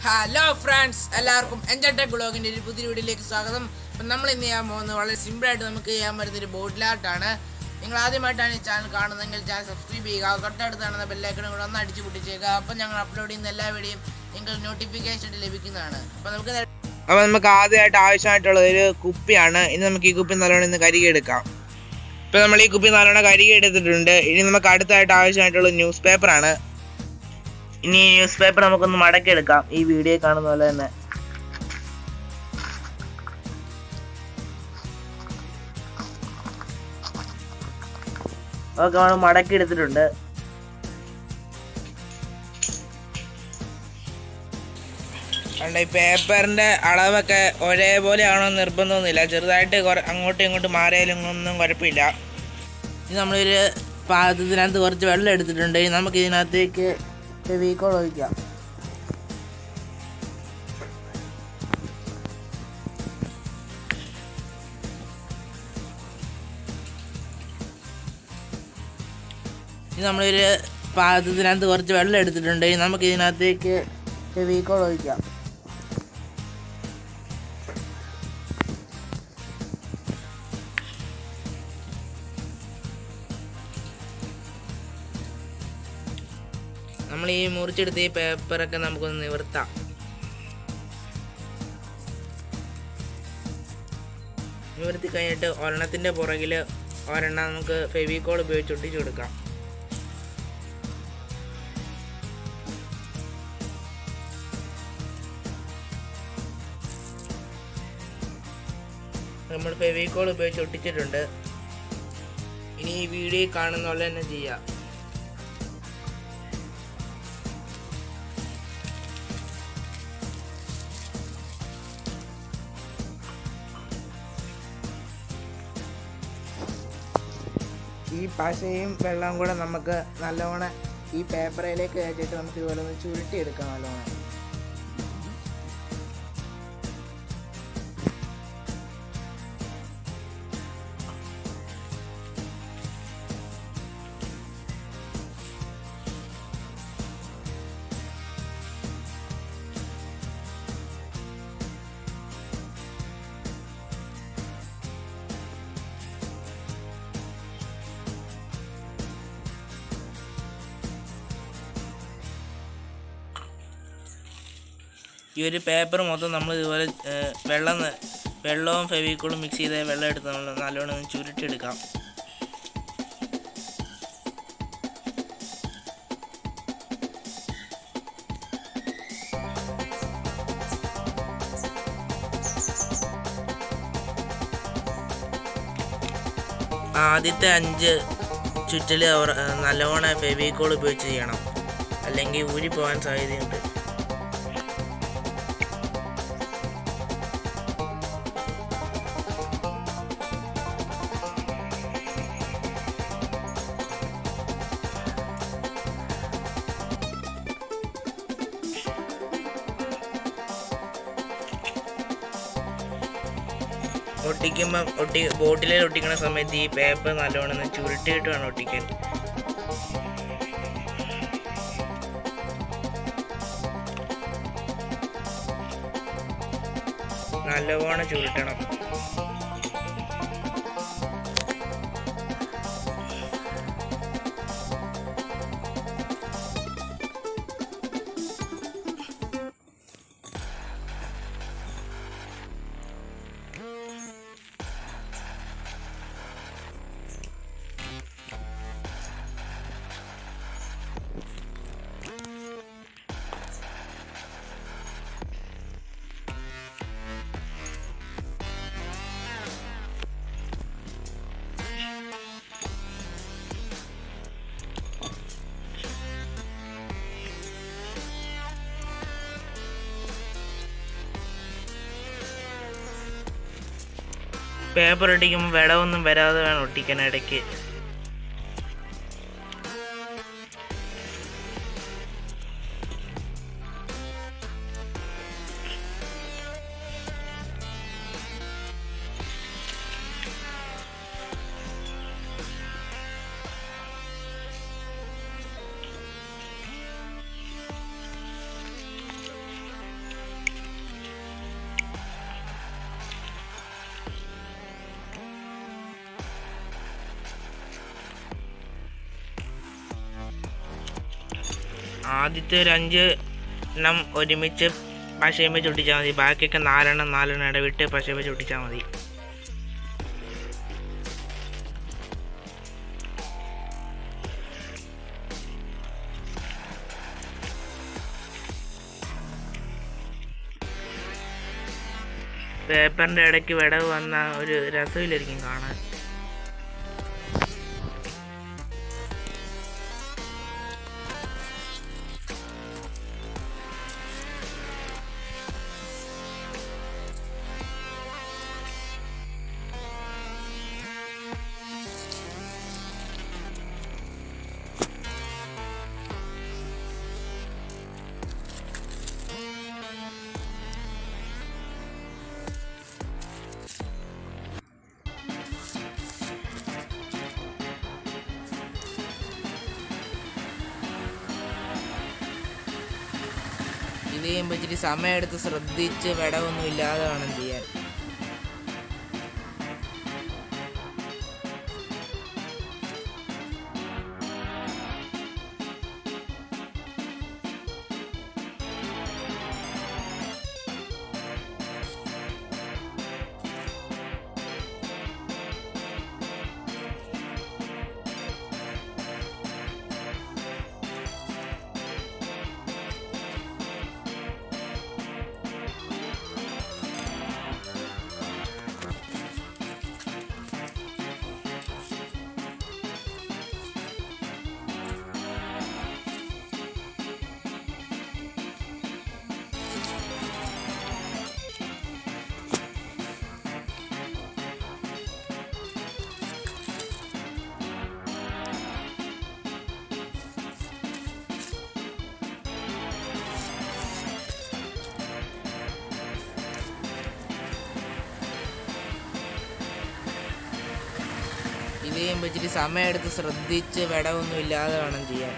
hello friends എല്ലാവർക്കും എൻജോട്ടെക് ബ്ലോഗിന്റെ ഒരു പുതിയ വീഡിയോയിലേക്ക് സ്വാഗതം അപ്പം നമ്മൾ ഇന്ന് ചെയ്യാൻ പോകുന്നത് വളരെ സിമ്പിൾ ആയിട്ട് നമുക്ക് ചെയ്യാൻ പറ്റുന്ന ഒരു ബോട്ടിൽ ആർട്ടാണ് നിങ്ങൾ ആദ്യമായിട്ടാണ് ഈ ചാനൽ കാണുന്നതെങ്കിൽ ചാനൽ സബ്സ്ക്രൈബ് ചെയ്യുക തൊട്ടടുത്ത് കാണുന്ന ബെല്ലൈക്കണും കൂടെ ഒന്ന് അടിച്ചു പൊട്ടിച്ചേക്കുക അപ്പം ഞങ്ങൾ അപ്ലോഡ് ചെയ്യുന്ന എല്ലാ വീഡിയോയും നിങ്ങൾക്ക് നോട്ടിഫിക്കേഷൻ ലഭിക്കുന്നതാണ് അപ്പം നമുക്ക് നേ- അപ്പൊ നമുക്ക് ആദ്യമായിട്ട് ആവശ്യമായിട്ടുള്ള ഒരു കുപ്പിയാണ് ഇനി നമുക്ക് ഈ കുപ്പി നല്ലോണം ഇന്ന് കരികി എടുക്കാം ഇപ്പൊ നമ്മൾ ഈ കുപ്പി നല്ലോണം കരികി എടുത്തിട്ടുണ്ട് ഇനി നമുക്ക് അടുത്തായിട്ട് ആവശ്യമായിട്ടുള്ള ന്യൂസ് പേപ്പറാണ് ഇനി ഈ ന്യൂസ് പേപ്പർ നമുക്കൊന്ന് മടക്കി എടുക്കാം ഈ വീഡിയോ കാണുന്ന പോലെ തന്നെ ഓക്കെ നമ്മൾ മടക്കി എടുത്തിട്ടുണ്ട് കണ്ട ഈ പേപ്പറിന്റെ അളവൊക്കെ ഒരേപോലെ ആവണമെന്ന് നിർബന്ധമൊന്നുമില്ല ചെറുതായിട്ട് കുറ- അങ്ങോട്ടും ഇങ്ങോട്ടും മാറിയാലും ഒന്നും കുഴപ്പമില്ല ഇനി നമ്മളൊരു പാത്രത്തിനകത്ത് കുറച്ച് വെള്ളം എടുത്തിട്ടുണ്ട് ഇനി നമുക്ക് ഇതിനകത്തേക്ക് ഫെവിക്കോൾ ഒഴിക്കാം ഇനി നമ്മളൊരു പാത്രത്തിനകത്ത് കുറച്ച് വെള്ളം എടുത്തിട്ടുണ്ട് ഇനി നമുക്ക് ഇതിനകത്തേക്ക് ഫെവിക്കോൾ ഒഴിക്കാം നമ്മൾ ഈ മുറിച്ചെടുത്ത ഈ പേപ്പറൊക്കെ നമുക്കൊന്ന് നിവർത്താം നിവർത്തി കഴിഞ്ഞിട്ട് ഒരെണ്ണത്തിൻ്റെ പുറകിൽ ഒരെണ്ണം നമുക്ക് ഫെവിക്കോൾ ഉപയോഗിച്ച് ഒട്ടിച്ചു കൊടുക്കാം നമ്മൾ ഫെവിക്കോൾ ഉപയോഗിച്ച് ഒട്ടിച്ചിട്ടുണ്ട് ഇനി ഈ വീഡിയോ കാണുന്ന പോലെ തന്നെ ചെയ്യാം ഈ പശയും വെള്ളവും കൂടെ നമുക്ക് നല്ലവണ്ണം ഈ പേപ്പറിലേക്ക് കയറ്റിയിട്ട് നമുക്ക് ഇതുപോലെ ഒന്ന് ചുരുട്ടിയെടുക്കാം നല്ലവണ്ണം ഈ ഒരു പേപ്പർ മൊത്തം നമ്മൾ ഇതുപോലെ ഏർ, വെള്ളം ന- വെള്ളവും ഫെവിക്കോളും മിക്സ് ചെയ്ത വെള്ളം എടുത്ത് നമ്മൾ നല്ലോണം ഒന്ന് ചുരുട്ടിയെടുക്കാം ആദ്യത്തെ അഞ്ച് ചുറ്റൽ അവർ ഏർ, നല്ലവണ്ണം ഫെവിക്കോൾ ഉപയോഗിച്ച് ചെയ്യണം അല്ലെങ്കിൽ ഊരി പോകാൻ സാധ്യതയുണ്ട് ഒട്ടിക്കുമ്പോൾ ഒട്ടി ബോട്ടിലിൽ ഒട്ടിക്കുന്ന സമയത്ത് ഈ പേപ്പർ നല്ലോണം ഒന്ന് ചുരുട്ടിയിട്ട് വേണം ഒട്ടിക്കാൻ നല്ലവണ്ണം ചുരുട്ടണം പേപ്പർ ഒട്ടിക്കുമ്പോൾ വിടവൊന്നും വരാതെ വേണം ഒട്ടിക്കാൻ ഇടയ്ക്ക് ആദ്യത്തെ ഒരു അഞ്ച് എണ്ണം ഒരുമിച്ച് പശയുമ്പോൾ ചുട്ടിച്ചാൽ മതി ബാക്കിയൊക്കെ നാലെണ്ണം നാലെണ്ണം ഇടവിട്ട് പശയുമ്പോൾ ചുട്ടിച്ചാൽ മതി പേപ്പറിൻ്റെ ഇടയ്ക്ക് വിടവ് വന്ന ഒരു രസമില്ലായിരിക്കും കാണാൻ ഇത് ചെയ്യുമ്പോൾ ഇച്ചിരി സമയമെടുത്ത് ശ്രദ്ധിച്ച് വിടവൊന്നും ഇല്ലാതെ വേണം ചെയ്യാൻ ഇത് ചെയ്യുമ്പോൾ ഇച്ചിരി സമയമെടുത്ത് ശ്രദ്ധിച്ച് വിടവൊന്നും ഇല്ലാതെ വേണം ചെയ്യാൻ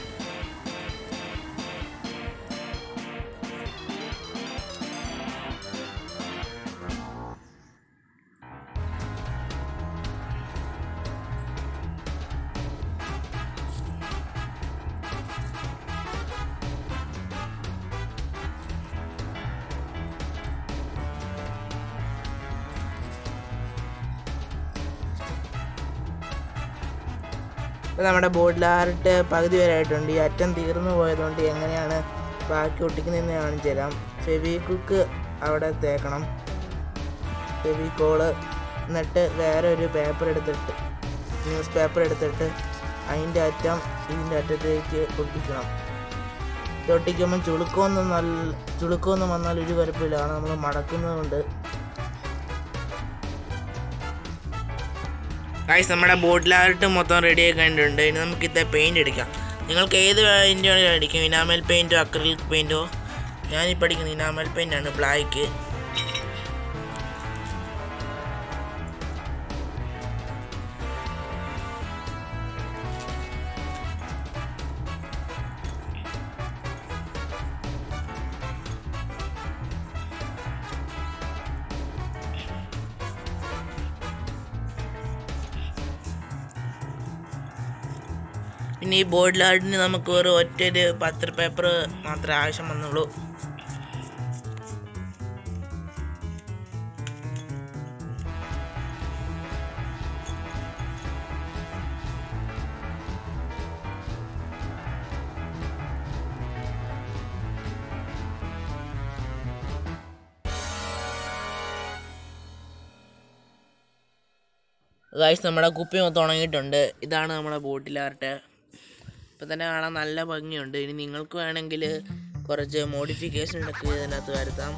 ഇപ്പോൾ നമ്മുടെ ബോർഡിൽ ആർട്ട് പകുതി വരെ ആയിട്ടുണ്ട് ഈ അറ്റം തീർന്നു പോയതുകൊണ്ട് എങ്ങനെയാണ് ബാക്കി ഒട്ടിക്കുന്നതെന്ന് കാണിച്ചു തരാം ഫെവിക്വിക്ക് അവിടെ തേക്കണം ഫെവിക്കോള് എന്നിട്ട് വേറെ ഒരു പേപ്പർ എടുത്തിട്ട് ന്യൂസ് പേപ്പർ എടുത്തിട്ട് അതിൻ്റെ അറ്റം ഇതിൻ്റെ അറ്റത്തേക്ക് ഒട്ടിക്കണം ഇത് ഒട്ടിക്കുമ്പോൾ ചുളുക്കമൊന്നും നല്ല ചുളുക്കമൊന്നും വന്നാൽ ഒരു കുഴപ്പമില്ല കാരണം നമ്മൾ മടക്കുന്നതുകൊണ്ട് ഗൈസ് നമ്മുടെ ബോട്ടിൽ ആർട്ട് മൊത്തം റെഡി ആക്കിയിട്ടുണ്ട് ഇനി നമുക്ക് ഇത്തെ പെയിൻറ് അടിക്കാം നിങ്ങൾക്ക് ഏത് പെയിൻറ് വേണമെങ്കിലും അടിക്കാം ഇനാമൽ പെയിൻറ്റോ അക്രിലിക് പെയിൻറ്റോ ഞാനിപ്പോൾ അടിക്കുന്നത് ഇനാമൽ പെയിൻ്റാണ് ബ്ലാക്ക് പിന്നെ ഈ ബോർഡിൽ ആർട്ടിന് നമുക്ക് ഒരു ഒറ്റ ഒരു പത്ര പേപ്പർ മാത്രമേ ആവശ്യം വന്നുള്ളൂ ഗായ്സ് നമ്മുടെ കുപ്പി മൊത്തം ഉണങ്ങിയിട്ടുണ്ട് ഇതാണ് നമ്മുടെ ബോട്ടിൽ ആർട്ട് ഇപ്പം തന്നെ കാണാൻ നല്ല ഭംഗിയുണ്ട് ഇനി നിങ്ങൾക്ക് വേണമെങ്കിൽ കുറച്ച് മോഡിഫിക്കേഷൻ ഒക്കെ ഇതിനകത്ത് വരുത്താം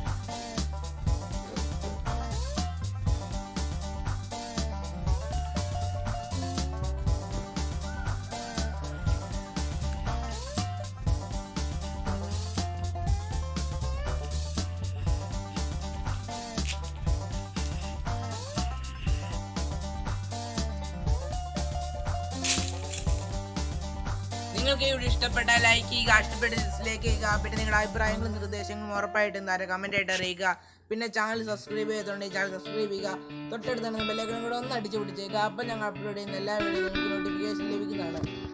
നിങ്ങൾക്ക് ഈ വീഡിയോ ഇഷ്ടപ്പെട്ടാൽ ലൈക്ക് ചെയ്യുക ഇഷ്ടപ്പെട്ട ഡിസ്ലൈക്ക് ചെയ്യുക പിന്നെ നിങ്ങളുടെ അഭിപ്രായങ്ങളും നിർദ്ദേശങ്ങളും ഉറപ്പായിട്ടും താരം കമന്റ് ആയിട്ട് അറിയിക്കുക പിന്നെ ചാനൽ സബ്സ്ക്രൈബ് ചെയ്തുകൊണ്ട് ചാനൽ സബ്സ്ക്രൈബ് ചെയ്യുക തൊട്ടടുത്താണ് ബെല്ലൈക്കനും കൂടെ ഒന്ന് അടിച്ചു പിടിച്ചേക്കുക അപ്പം ഞങ്ങൾ അപ്ലോഡ് ചെയ്യുന്ന എല്ലാ വീഡിയോയും നിങ്ങൾക്ക് നോട്ടിഫിക്കേഷൻ ലഭിക്കുന്നതാണ്